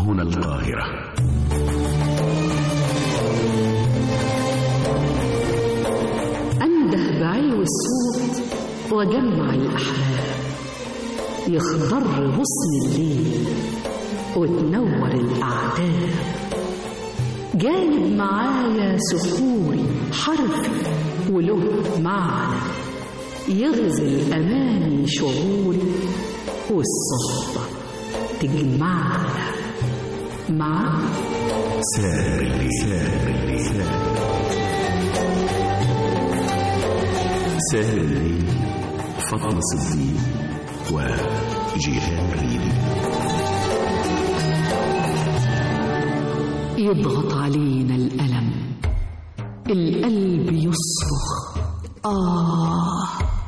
هنا القاهرة أنده بعلو الصوت وجمع الأحباب يخضر غصن الليل وتنور الأعداد جايب معايا سحوري حرفي وله معنى يغزل أماني شعوري والصحبة تجمعنا مع سامر الليل سامر الليل ساهر الليل فاطمة صديق وجيهان ريدي يضغط علينا الألم القلب يصرخ آه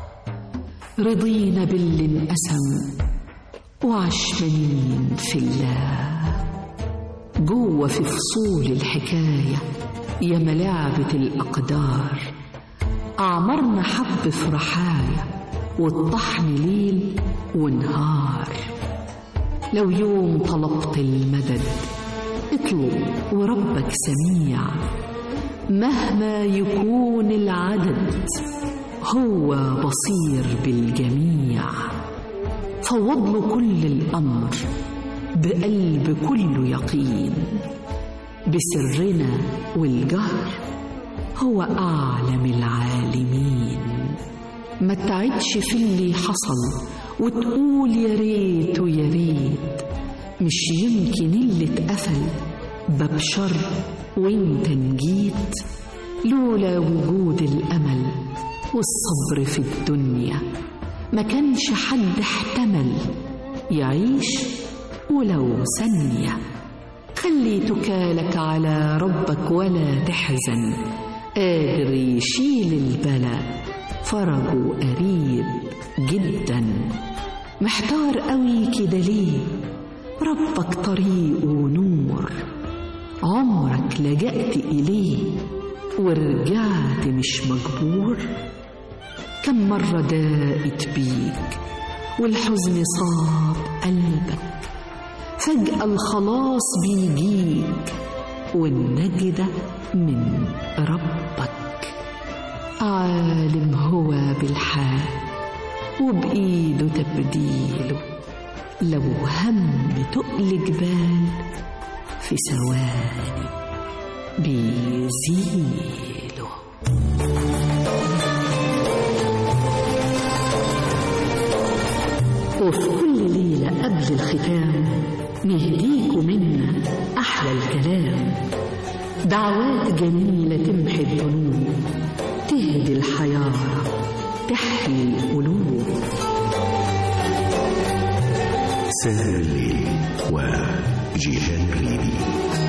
رضينا باللي انقسم وعشمانين في الله جوه في فصول الحكاية يا ملاعبة الأقدار أعمرنا حب في رحايا والطحن ليل ونهار لو يوم طلبت المدد اطلب وربك سميع مهما يكون العدد هو بصير بالجميع فوض له كل الأمر بقلب كله يقين بسرنا والجهر هو أعلم العالمين ما تعدش في اللي حصل وتقول يا ريت ويا ريت مش يمكن اللي اتقفل باب شر وانت نجيت لولا وجود الأمل والصبر في الدنيا ما كانش حد احتمل يعيش ولو ثانية خلي تكالك على ربك ولا تحزن قادر يشيل البلاء فرجه قريب جدا محتار قوي كده ليه ربك طريقه نور عمرك لجأت إليه ورجعت مش مجبور كم مرة ضاقت بيك والحزن صاب قلبك فجأة الخلاص بيجيك والنجدة من ربك عالم هو بالحال وبإيده تبديله لو هم تقل جبال في ثواني بيزيله وفي كل ليلة قبل الختام نهديكوا منا أحلى الكلام دعوات جميلة تمحي الذنوب تهدي الحيارة تحيي القلوب ساهر الليل وجيهان ريدي